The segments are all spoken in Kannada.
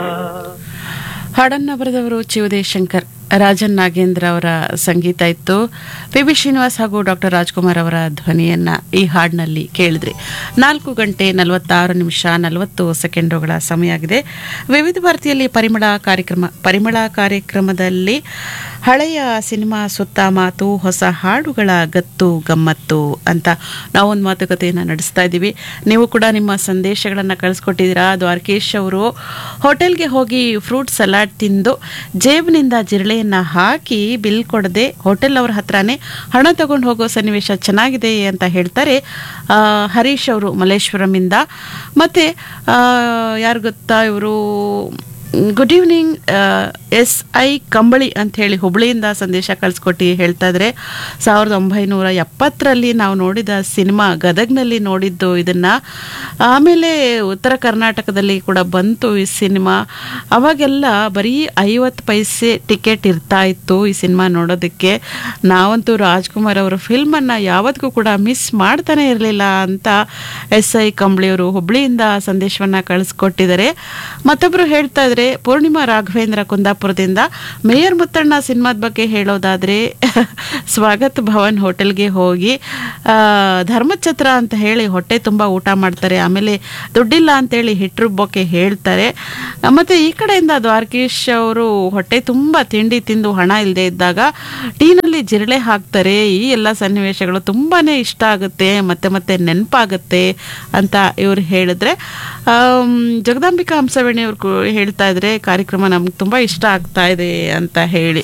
ಹಾಡನ್ನ ಬರೆದವರು ಚಿವುದೇ ಶಂಕರ್ ರಾಜನ್ ನಾಗೇಂದ್ರ ಅವರ ಸಂಗೀತ ಇತ್ತು ಪಿ ಬಿ ಶ್ರೀನಿವಾಸ್ ಹಾಗೂ ಡಾಕ್ಟರ್ ರಾಜ್ಕುಮಾರ್ ಅವರ ಧ್ವನಿಯನ್ನ ಈ ಹಾಡಿನಲ್ಲಿ ಕೇಳಿದ್ರಿ ನಾಲ್ಕು ಗಂಟೆ ನಲವತ್ತಾರು ನಿಮಿಷ ನಲವತ್ತು ಸೆಕೆಂಡುಗಳ ಸಮಯ ಆಗಿದೆ ವಿವಿಧ ಭಾರತಿಯಲ್ಲಿ ಪರಿಮಳ ಕಾರ್ಯಕ್ರಮ ಪರಿಮಳ ಕಾರ್ಯಕ್ರಮದಲ್ಲಿ ಹಳೆಯ ಸಿನಿಮಾ ಸುತ್ತ ಮಾತು ಹೊಸ ಹಾಡುಗಳ ಗತ್ತು ಗಮ್ಮತ್ತು ಅಂತ ನಾವೊಂದು ಮಾತುಕತೆಯನ್ನು ನಡೆಸ್ತಾ ಇದ್ದೀವಿ ನೀವು ಕೂಡ ನಿಮ್ಮ ಸಂದೇಶಗಳನ್ನು ಕಳಿಸ್ಕೊಟ್ಟಿದ್ದೀರಾ ದ್ವಾರಕೇಶ್ ಅವರು ಹೋಟೆಲ್ಗೆ ಹೋಗಿ ಫ್ರೂಟ್ ಸಲಾಡ್ ತಿಂದು ಜೇಬಿನಿಂದ ಜಿರಳೆಯನ್ನು ಹಾಕಿ ಬಿಲ್ ಕೊಡದೆ ಹೋಟೆಲ್ ಅವ್ರ ಹತ್ರನೇ ಹಣ ತಗೊಂಡು ಹೋಗೋ ಸನ್ನಿವೇಶ ಚೆನ್ನಾಗಿದೆ ಅಂತ ಹೇಳ್ತಾರೆ ಆ, ಹರೀಶ್ ಅವರು ಮಲ್ಲೇಶ್ವರಮಿಂದ ಮತ್ತು ಯಾರು ಗೊತ್ತಾ ಇವರು ಗುಡ್ ಈವ್ನಿಂಗ್ ಎಸ್ ಐ ಕಂಬಳಿ ಅಂತ ಹೇಳಿ ಹುಬ್ಳಿಯಿಂದ ಸಂದೇಶ ಕಳಿಸ್ಕೊಟ್ಟು ಹೇಳ್ತಾ ಇದ್ರೆ ಸಾವಿರದ ಒಂಬೈನೂರ ಎಪ್ಪತ್ತರಲ್ಲಿ ನಾವು ನೋಡಿದ ಸಿನಿಮಾ ಗದಗ್ನಲ್ಲಿ ನೋಡಿದ್ದು ಇದನ್ನ ಆಮೇಲೆ ಉತ್ತರ ಕರ್ನಾಟಕದಲ್ಲಿ ಕೂಡ ಬಂತು ಈ ಸಿನಿಮಾ ಅವಾಗೆಲ್ಲ ಬರೀ ಐವತ್ತು ಪೈಸೆ ಟಿಕೆಟ್ ಇರ್ತಾ ಇತ್ತು ಈ ಸಿನಿಮಾ ನೋಡೋದಕ್ಕೆ ನಾವಂತೂ ರಾಜ್ಕುಮಾರ್ ಅವರ ಫಿಲ್ಮನ್ನು ಯಾವತ್ತಿಗೂ ಕೂಡ ಮಿಸ್ ಮಾಡ್ತಾನೆ ಇರಲಿಲ್ಲ ಅಂತ ಎಸ್ ಐ ಕಂಬಳಿಯವರು ಹುಬ್ಳಿಯಿಂದ ಸಂದೇಶವನ್ನು ಕಳಿಸ್ಕೊಟ್ಟಿದ್ದಾರೆ ಮತ್ತೊಬ್ಬರು ಹೇಳ್ತಾ ಇದ್ರೆ ಪೂರ್ಣಿಮಾ ರಾಘವೇಂದ್ರ ಕುಂದಾಪುರದಿಂದ ಮೇಯರ್ ಮುತ್ತಣ್ಣ ಸಿನಿಮಾದ ಬಗ್ಗೆ ಹೇಳೋದಾದ್ರೆ ಸ್ವಾಗತ್ ಭವನ್ ಹೋಟೆಲ್ಗೆ ಹೋಗಿ ಆ, ಧರ್ಮಛತ್ರ ಅಂತ ಹೇಳಿ ಹೊಟ್ಟೆ ತುಂಬ ಊಟ ಮಾಡ್ತಾರೆ ಆಮೇಲೆ ದುಡ್ಡಿಲ್ಲ ಅಂತೇಳಿ ಹಿಟ್ರುಬ್ಬಕ್ಕೆ ಹೇಳ್ತಾರೆ ಮತ್ತೆ ಈ ಕಡೆಯಿಂದ ದ್ವಾರಕೀಶ್ ಅವರು ಹೊಟ್ಟೆ ತುಂಬ ತಿಂಡಿ ತಿಂದು ಹಣ ಇಲ್ಲದೆ ಇದ್ದಾಗ ಟೀನಲ್ಲಿ ಜಿರಳೆ ಹಾಕ್ತಾರೆ ಈ ಎಲ್ಲ ಸನ್ನಿವೇಶಗಳು ತುಂಬಾನೇ ಇಷ್ಟ ಆಗುತ್ತೆ ಮತ್ತೆ ಮತ್ತೆ ನೆನಪಾಗುತ್ತೆ ಅಂತ ಇವ್ರು ಹೇಳಿದ್ರೆ ಆಮ್, ಜಗದಾಂಬಿಕಾ ಹಂಸವೇಣಿ ಅವ್ರು ಕು- ಹೇಳ್ತಾ ಇದ್ರೆ ಕಾರ್ಯಕ್ರಮ ನಮ್ಗೆ ತುಂಬ ಇಷ್ಟ ಆಗ್ತಾ ಇದೆ ಅಂತ ಹೇಳಿ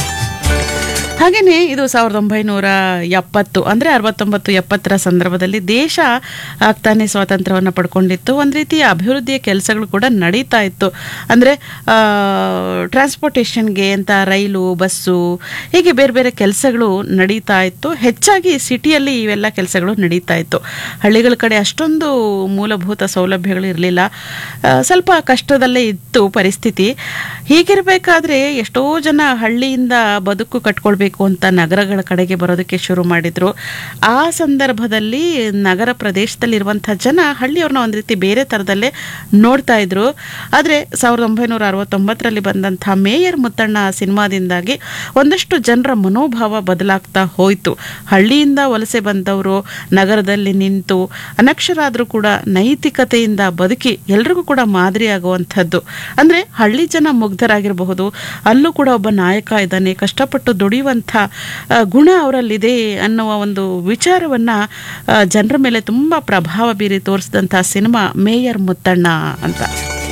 ಹಾಗೆಯೇ ಇದು ಸಾವಿರದ ಒಂಬೈನೂರ ಎಪ್ಪತ್ತು ಅಂದರೆ ಅರವತ್ತೊಂಬತ್ತು ಎಪ್ಪತ್ತರ ಸಂದರ್ಭದಲ್ಲಿ ದೇಶ ಆಗ್ತಾನೆ ಸ್ವಾತಂತ್ರ್ಯವನ್ನು ಪಡ್ಕೊಂಡಿತ್ತು ಒಂದು ರೀತಿಯ ಅಭಿವೃದ್ಧಿಯ ಕೆಲಸಗಳು ಕೂಡ ನಡೀತಾ ಇತ್ತು ಅಂದರೆ ಟ್ರಾನ್ಸ್ಪೋರ್ಟೇಷನ್ಗೆ ಅಂತ ರೈಲು ಬಸ್ಸು ಹೀಗೆ ಬೇರೆ ಬೇರೆ ಕೆಲಸಗಳು ನಡೀತಾ ಇತ್ತು ಹೆಚ್ಚಾಗಿ ಸಿಟಿಯಲ್ಲಿ ಇವೆಲ್ಲ ಕೆಲಸಗಳು ನಡೀತಾ ಇತ್ತು ಹಳ್ಳಿಗಳ ಕಡೆ ಅಷ್ಟೊಂದು ಮೂಲಭೂತ ಸೌಲಭ್ಯಗಳು ಇರಲಿಲ್ಲ ಸ್ವಲ್ಪ ಕಷ್ಟದಲ್ಲೇ ಇತ್ತು ಪರಿಸ್ಥಿತಿ ಹೀಗಿರಬೇಕಾದ್ರೆ ಎಷ್ಟೋ ಜನ ಹಳ್ಳಿಯಿಂದ ಬದುಕು ಕಟ್ಕೊಳ್ಬೇಕು ಅಂತ ನಗರಗಳ ಕಡೆಗೆ ಬರೋದಕ್ಕೆ ಶುರು ಮಾಡಿದ್ರು ಆ ಸಂದರ್ಭದಲ್ಲಿ ನಗರ ಪ್ರದೇಶದಲ್ಲಿರುವಂಥ ಜನ ಹಳ್ಳಿಯವ್ರನ್ನ ಒಂದು ರೀತಿ ಬೇರೆ ಥರದಲ್ಲೇ ನೋಡ್ತಾ ಇದ್ರು ಆದರೆ ಸಾವಿರದ ಒಂಬೈನೂರ ಅರವತ್ತೊಂಬತ್ತರಲ್ಲಿ ಬಂದಂಥ ಮೇಯರ್ ಮುತ್ತಣ್ಣ ಸಿನಿಮಾದಿಂದಾಗಿ ಒಂದಷ್ಟು ಜನರ ಮನೋಭಾವ ಬದಲಾಗ್ತಾ ಹೋಯಿತು ಹಳ್ಳಿಯಿಂದ ವಲಸೆ ಬಂದವರು ನಗರದಲ್ಲಿ ನಿಂತು ಅನಕ್ಷರಾದರೂ ಕೂಡ ನೈತಿಕತೆಯಿಂದ ಬದುಕಿ ಎಲ್ರಿಗೂ ಕೂಡ ಮಾದರಿಯಾಗುವಂಥದ್ದು ಅಂದರೆ ಹಳ್ಳಿ ಜನ ಮುಗ್ಧರಾಗಿರಬಹುದು ಅಲ್ಲೂ ಕೂಡ ಒಬ್ಬ ನಾಯಕ ಇದ್ದಾನೆ ಕಷ್ಟಪಟ್ಟು ದುಡಿಯುವಂಥ ಆ, ಗುಣ ಅವರಲ್ಲಿದೆ ಅನ್ನುವ ಒಂದು ವಿಚಾರವನ್ನು ಜನರ ಮೇಲೆ ತುಂಬ ಪ್ರಭಾವ ಬೀರಿ ತೋರಿಸಿದಂಥ ಸಿನಿಮಾ ಮೇಯರ್ ಮುತ್ತಣ್ಣ ಅಂತ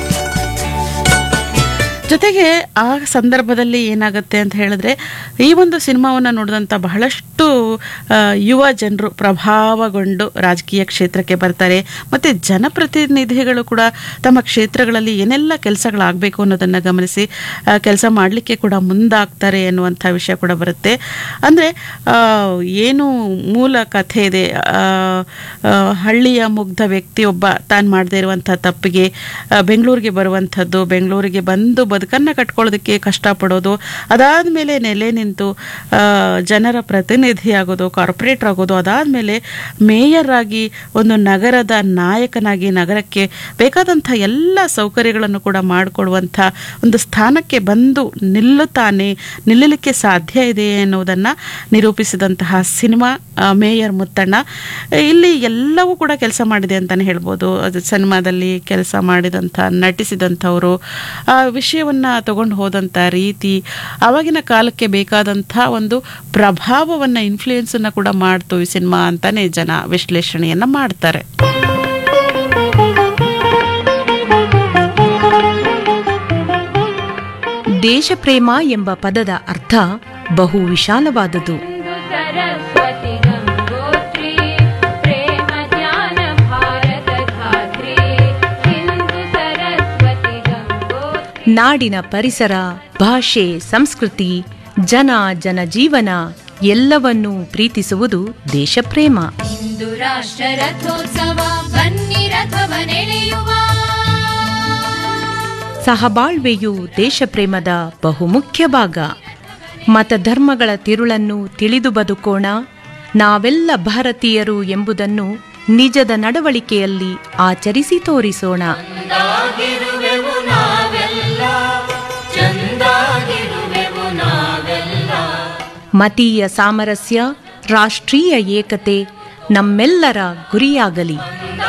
ಜೊತೆಗೆ ಆ ಸಂದರ್ಭದಲ್ಲಿ ಏನಾಗುತ್ತೆ ಅಂತ ಹೇಳಿದ್ರೆ ಈ ಒಂದು ಸಿನಿಮಾವನ್ನು ನೋಡಿದಂಥ ಬಹಳಷ್ಟು ಆ, ಯುವ ಜನರು ಪ್ರಭಾವಗೊಂಡು ರಾಜಕೀಯ ಕ್ಷೇತ್ರಕ್ಕೆ ಬರ್ತಾರೆ ಮತ್ತು ಜನಪ್ರತಿನಿಧಿಗಳು ಕೂಡ ತಮ್ಮ ಕ್ಷೇತ್ರಗಳಲ್ಲಿ ಏನೆಲ್ಲ ಕೆಲಸಗಳಾಗಬೇಕು ಅನ್ನೋದನ್ನು ಗಮನಿಸಿ ಕೆಲಸ ಮಾಡಲಿಕ್ಕೆ ಕೂಡ ಮುಂದಾಗ್ತಾರೆ ಅನ್ನುವಂಥ ವಿಷಯ ಕೂಡ ಬರುತ್ತೆ ಅಂದರೆ ಏನು ಮೂಲ ಕಥೆ ಇದೆ ಆ, ಆ, ಹಳ್ಳಿಯ ಮುಗ್ಧ ವ್ಯಕ್ತಿಯೊಬ್ಬ ತಾನು ಮಾಡದೇ ಇರುವಂಥ ತಪ್ಪಿಗೆ ಆ, ಬೆಂಗಳೂರಿಗೆ ಬರುವಂಥದ್ದು ಬೆಂಗಳೂರಿಗೆ ಬಂದು ಬದುಕನ್ನು ಕಟ್ಕೊಳ್ಳೋದಕ್ಕೆ ಕಷ್ಟಪಡೋದು ಅದಾದಮೇಲೆ ನೆಲೆ ನಿಂತು ಆ, ಜನರ ಪ್ರತಿನಿಧಿ ಆಗೋದು ಕಾರ್ಪೊರೇಟರ್ ಆಗೋದು ಅದಾದಮೇಲೆ ಮೇಯರ್ ಆಗಿ ಒಂದು ನಗರದ ನಾಯಕನಾಗಿ ನಗರಕ್ಕೆ ಬೇಕಾದಂಥ ಎಲ್ಲ ಸೌಕರ್ಯಗಳನ್ನು ಕೂಡ ಮಾಡಿಕೊಡುವಂಥ ಒಂದು ಸ್ಥಾನಕ್ಕೆ ಬಂದು ನಿಲ್ಲುತ್ತಾನೆ ನಿಲ್ಲಲಿಕ್ಕೆ ಸಾಧ್ಯ ಇದೆ ಎನ್ನುವುದನ್ನು ನಿರೂಪಿಸಿದಂತಹ ಸಿನಿಮಾ ಆ, ಮೇಯರ್ ಮುತ್ತಣ್ಣ ಇಲ್ಲಿ ಎಲ್ಲವೂ ಕೂಡ ಕೆಲಸ ಮಾಡಿದೆ ಅಂತಲೇ ಹೇಳ್ಬೋದು ಅದು ಸಿನಿಮಾದಲ್ಲಿ ಕೆಲಸ ಮಾಡಿದಂಥ ನಟಿಸಿದಂಥವರು ಆ ವಿಷಯವನ್ನು ತಗೊಂಡು ಹೋದಂಥ ರೀತಿ ಆವಾಗಿನ ಕಾಲಕ್ಕೆ ಬೇಕಾದಂಥ ಒಂದು ಪ್ರಭಾವವನ್ನು ಇನ್ಫ್ಲೂಯೆನ್ಸನ್ನು ಕೂಡ ಮಾಡ್ತು ಈ ಸಿನಿಮಾ ಅಂತಾನೆ ಜನ ವಿಶ್ಲೇಷಣೆಯನ್ನು ಮಾಡ್ತಾರೆ ದೇಶಪ್ರೇಮ ಎಂಬ ಪದದ ಅರ್ಥ ಬಹು ವಿಶಾಲವಾದುದು सिन्धु सरस्वति गङ्गोत्री प्रेम ज्ञान भारत धात्री सिन्धु सरस्वति गङ्गोत्री ನಾಡಿನ ಪರಿಸರ ಭಾಷೆ ಸಂಸ್ಕೃತಿ ಜನ ಜನಜೀವನ ಎಲ್ಲವನ್ನೂ ಪ್ರೀತಿಸುವುದು ದೇಶಪ್ರೇಮ ಇಂದು ರಾಷ್ಟ್ರ ರಥೋತ್ಸವ ಬನ್ನಿ ರಥವನೆಳೆಯುವ ಸಹಬಾಳ್ವೆಯು ದೇಶಪ್ರೇಮದ ಬಹುಮುಖ್ಯ ಭಾಗ ಮತಧರ್ಮಗಳ ತಿರುಳನ್ನು ತಿಳಿದು ಬದುಕೋಣ ನಾವೆಲ್ಲ ಭಾರತೀಯರು ಎಂಬುದನ್ನು ನಿಜದ ನಡವಳಿಕೆಯಲ್ಲಿ ಆಚರಿಸಿ ತೋರಿಸೋಣ ಒಂದಾಗಿರುವೆವು ನಾವೆಲ್ಲ ಮತೀಯ ಸಾಮರಸ್ಯ ರಾಷ್ಟ್ರೀಯ ಏಕತೆ ನಮ್ಮೆಲ್ಲರ ಗುರಿಯಾಗಲಿ